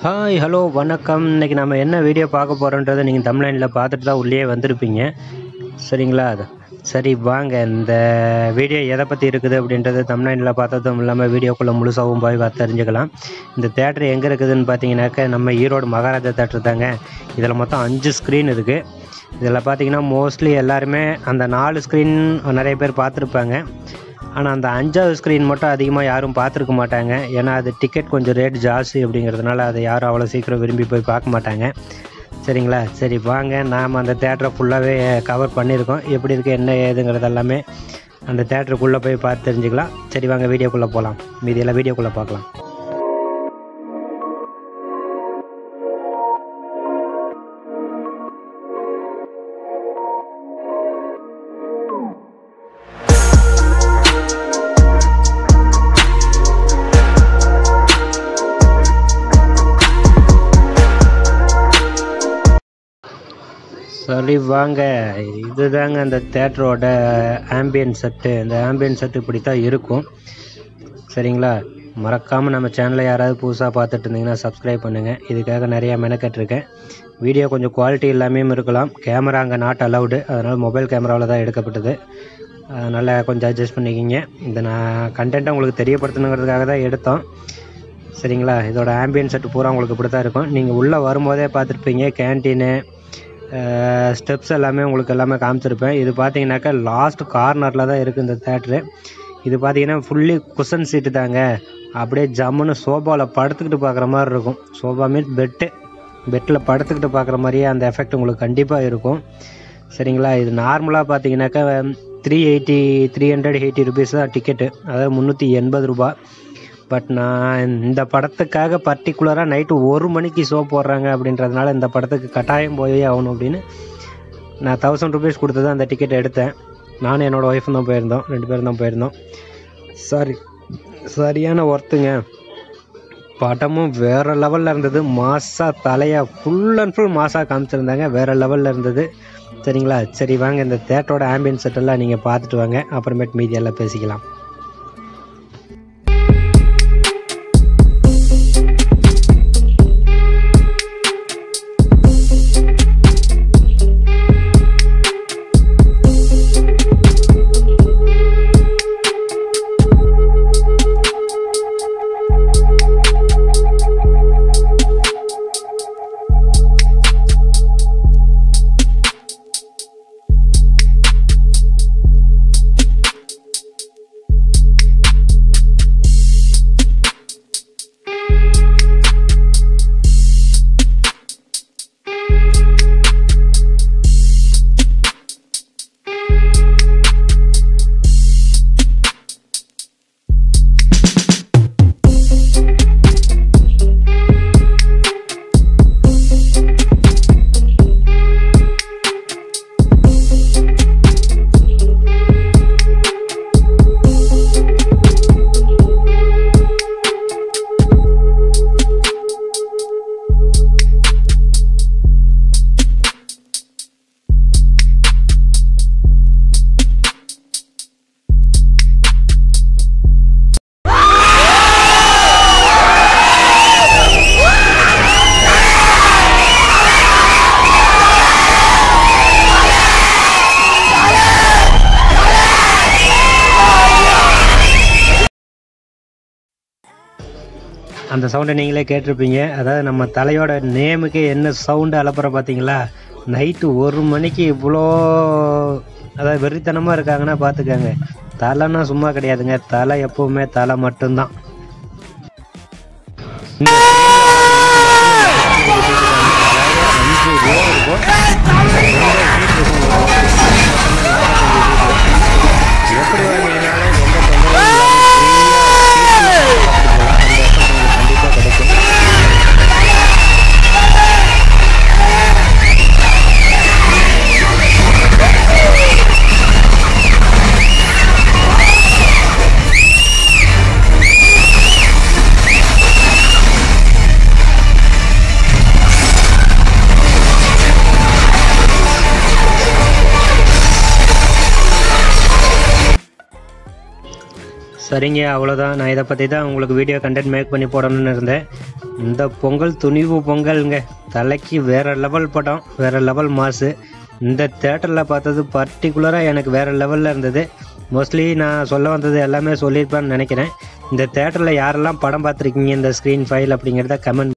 hi hello வணக்கம் இன்னைக்கு நம்ம என்ன வீடியோ பார்க்க போகிறோன்றதை நீங்கள் தமிழ்நாட்டில் பார்த்துட்டு தான் உள்ளே வந்திருப்பீங்க சரிங்களா அது சரி வாங்க இந்த வீடியோ எதை பற்றி இருக்குது அப்படின்றது தமிழ்நாட்டில் பார்த்ததும் இல்லாமல் வீடியோக்குள்ளே முழுசாகவும் போய் பார்த்து தெரிஞ்சுக்கலாம் இந்த தேட்டர் எங்கே இருக்குதுன்னு பார்த்தீங்கன்னாக்க நம்ம ஈரோடு மகாராஜா தேட்டர் தாங்க இதில் மொத்தம் அஞ்சு ஸ்க்ரீன் இருக்குது இதில் பார்த்தீங்கன்னா மோஸ்ட்லி எல்லாருமே அந்த நாலு ஸ்க்ரீன் நிறைய பேர் பார்த்துருப்பாங்க ஆனால் அந்த அஞ்சாவது ஸ்க்ரீன் மட்டும் அதிகமாக யாரும் பார்த்துருக்க மாட்டாங்க ஏன்னா அது டிக்கெட் கொஞ்சம் ரேட் ஜாஸ்தி அப்படிங்கிறதுனால அதை யாரும் அவ்வளோ சீக்கிரம் விரும்பி போய் பார்க்க மாட்டாங்க சரிங்களா சரி வாங்க நாம் அந்த தேட்டரை ஃபுல்லாகவே கவர் பண்ணியிருக்கோம் எப்படி இருக்குது என்ன ஏதுங்கிறது எல்லாமே அந்த தேட்டருக்குள்ளே போய் பார்த்து தெரிஞ்சுக்கலாம் சரி வாங்க வீடியோக்குள்ளே போகலாம் மீதியெல்லாம் வீடியோக்குள்ளே பார்க்கலாம் சரி வாங்க இதுதாங்க அந்த தேட்டரோட ஆம்பியன் செட்டு இந்த ஆம்பியன் செட்டு இப்படி தான் இருக்கும் சரிங்களா மறக்காமல் நம்ம சேனலை யாராவது புதுசாக பார்த்துட்டு இருந்தீங்கன்னா சப்ஸ்கிரைப் பண்ணுங்கள் இதுக்காக நிறையா மெனக்கட்டிருக்கேன் வீடியோ கொஞ்சம் குவாலிட்டி இல்லாமையும் இருக்கலாம் கேமரா அங்கே நாட் அலவுடு அதனால் மொபைல் கேமராவில் தான் எடுக்கப்பட்டது அதனால் கொஞ்சம் அட்ஜஸ்ட் பண்ணிக்கிங்க இந்த நான் கண்டென்ட்டை உங்களுக்கு தெரியப்படுத்தணுங்கிறதுக்காக தான் எடுத்தோம் சரிங்களா இதோட ஆம்பியன் செட்டு பூரா உங்களுக்கு இப்படி தான் இருக்கும் நீங்கள் உள்ளே வரும்போதே பார்த்துருப்பீங்க கேன்டீனு ஸ்டெப்ஸ் எல்லாமே உங்களுக்கு எல்லாமே காமிச்சிருப்பேன் இது பார்த்தீங்கன்னாக்கா லாஸ்ட் கார்னரில் தான் இருக்குது இந்த தேட்ரு இது பார்த்தீங்கன்னா ஃபுல்லி குஷன் சீட்டு தாங்க அப்படியே ஜம்முன்னு சோஃபாவில் படுத்துக்கிட்டு பார்க்குற மாதிரி இருக்கும் சோஃபா மீன்ஸ் பெட்டு பெட்டில் படுத்துக்கிட்டு பார்க்குற மாதிரியே அந்த எஃபெக்ட் உங்களுக்கு கண்டிப்பாக இருக்கும் சரிங்களா இது நார்மலாக பார்த்தீங்கன்னாக்கா three eighty three hundred eighty rupees தான் டிக்கெட்டு அதாவது முந்நூற்றி எண்பது ரூபா பட் நான் இந்த படத்துக்காக பர்டிகுலராக நைட்டு ஒரு மணிக்கு ஷோ போடுறாங்க அப்படின்றதுனால இந்த படத்துக்கு கட்டாயம் போயே ஆகணும் அப்படின்னு நான் தௌசண்ட் ருபீஸ் கொடுத்து தான் அந்த டிக்கெட் எடுத்தேன் நானும் என்னோடய ஒய்ஃபும் தான் போயிருந்தோம் ரெண்டு பேரும் தான் போயிருந்தோம் சாரி சரியான ஒர்த்துங்க படமும் வேறு லெவலில் இருந்தது மாசாக தலையாக ஃபுல் அண்ட் ஃபுல் மாசாக காமிச்சிருந்தாங்க வேறு லெவலில் இருந்தது சரிங்களா சரி வாங்க இந்த தேட்டரோட ஆம்பியன்ஸ் செட்டெல்லாம் நீங்கள் பார்த்துட்டு வாங்க அப்புறமேட்டு மீதி எல்லாம் பேசிக்கலாம் அந்த சவுண்டை நீங்களே கேட்டிருப்பீங்க அதாவது நம்ம தலையோட நேமுக்கே என்ன சவுண்டு அலப்புற பார்த்தீங்களா நைட்டு ஒரு மணிக்கு இவ்வளோ அதாவது வெறித்தனமாக இருக்காங்கன்னா பார்த்துக்கங்க தலைன்னா சும்மா கிடையாதுங்க தலை எப்பவுமே தலை மட்டும்தான் இந்த அஞ்சு ரூபா இருக்கும் எப்படி வாங்கினாலும் எந்த தொந்தரவும் கண்டிப்பாக கிடைக்கும் சரிங்க அவ்வளோதான் நான் இதை பற்றி தான் உங்களுக்கு வீடியோ கண்டென்ட் மேக் பண்ணி போடணும்னு இருந்தேன் இந்த பொங்கல் துணிவு பொங்கல்ங்க தலைக்கு வேற லெவல் படம் வேற லெவல் மாசு இந்த தேட்டரில் பார்த்தது பர்டிகுலராக எனக்கு வேற லெவலில் இருந்தது மோஸ்ட்லி நான் சொல்ல வந்தது எல்லாமே சொல்லியிருப்பேன்னு நினைக்கிறேன் இந்த தேட்டரில் யாரெல்லாம் படம் பார்த்துருக்கீங்க இந்த ஸ்க்ரீன் ஃபைல் அப்படிங்கிறத கமெண்ட்